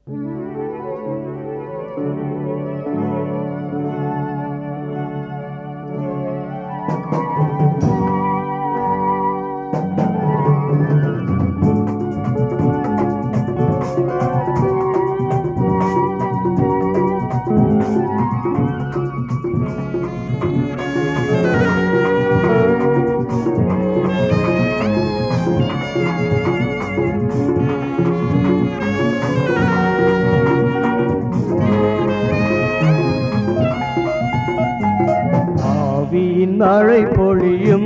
ஆவியின் மழை பொழியும்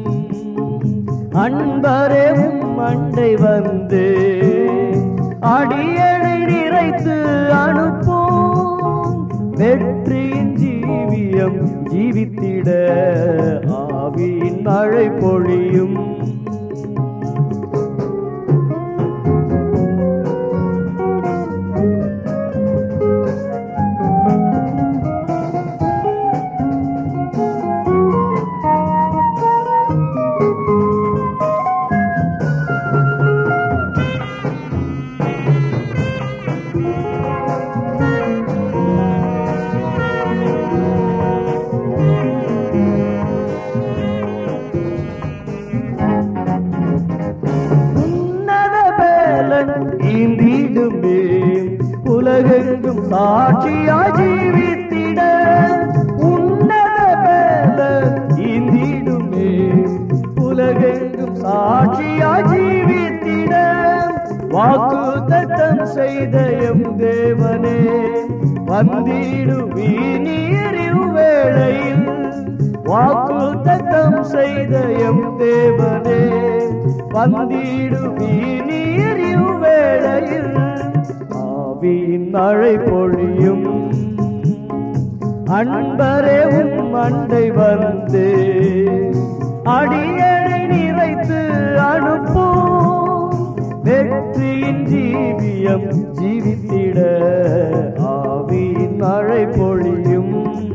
அன்பரேவும் மண்டை வந்து அடியழை நிறைத்து அனுப்போம் வெற்றியின் ஜீவியம் ஜீவித்திட ஆவியின் மழை பொழியும் உன்னத பேலன் ஈந்திடுமே உலகெங்கும் சாட்சியாய் ஜீவித்திட உன்னத பேலன் ஈந்திடுமே உலகெங்கும் சாட்சியாய் ஜீவித்திட வாக்கு தத்தம் செய்த எம் தேவனே வந்திடுவி நீரில் வேளையில் வாக்கு தத்தம் செய்த எம் தேவனே வந்திடுவி நீரில் வேளையில் ஆவியின் மழை பொழியும் அன்பரே உன் மண்டை வந்து அடியனை நிறைத்து அனுப்பும் வெற்றியின் ஜீவியம் ஜீவித்திட ஆவியின் மழை பொழியும்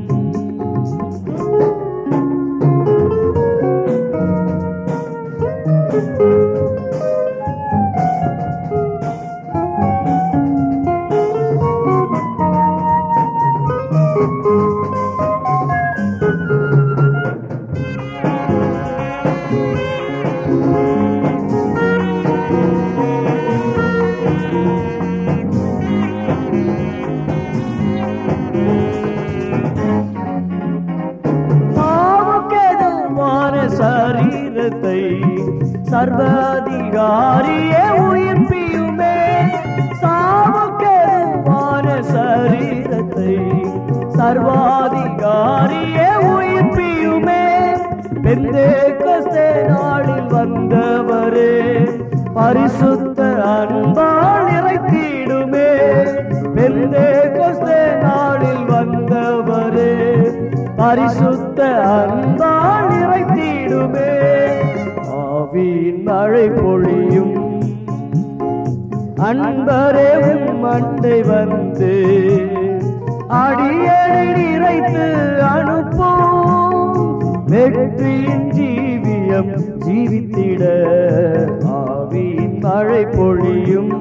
சாவுக்கெதுவான சரீரத்தை சர்வாதிகாரியே உயிர்ப்பியுமே சாவுக்கெதுவான சரீரத்தை சர்வாதிகாரியே உயிர்ப்பியுமே பெந்தே கஸ்தே நாளில் வந்தவரே பரிசுத்த அன்பால் நிறைத்திடுமே பெந்தே கஸ்தே நாளில் வந்தவரே பரிசுத்த அன்பால் நிறைத்திடுமே ஆவியின் மழை பொழியும் அன்பரே உன் மண்டை வந்து அடியடை நிறைத்து அனுப்போம் வெற்றியின் ஜீவியம் ஜீவித்திட ஆவியின் மழை பொழியும்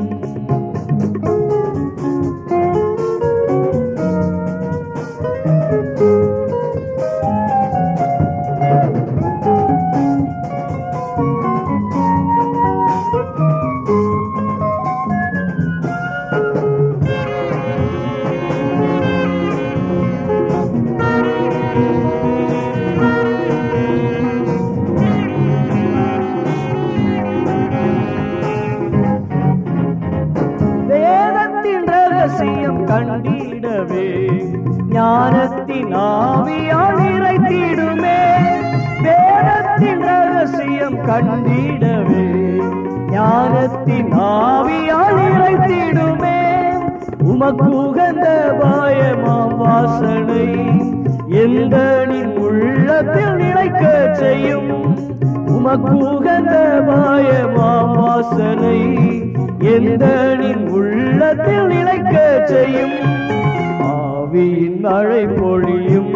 வேதத்தின் ரகசியம் கண்டிடவே ஞானத்தின் ஆவியால் இறைத்திடுமே வேதத்தின் ரகசியம் கண்டிடவே ஞானத்தின் ஆவியால் இறைத்திடுமே உமக்கு உகந்த பாயமாம் வாசனை எந்த நின் உள்ளத்தில் நிலைக்க செய்யும் உமக்கு உகந்த பாயமாம் வாசனை எந்த நின் உள்ளத்தில் நிலைக்க செய்யும் ஆவியின் மழை பொழியும்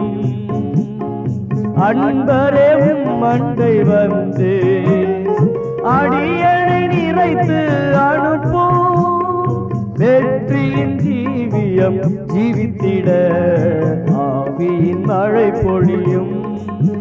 அன்பரே உம் மண்டை வந்து அடியனை நிறைத்து அனுப்பும் வெற்றியின் ஜீவியம் ஜீவித்திட ஆவியின் மழை பொழியும்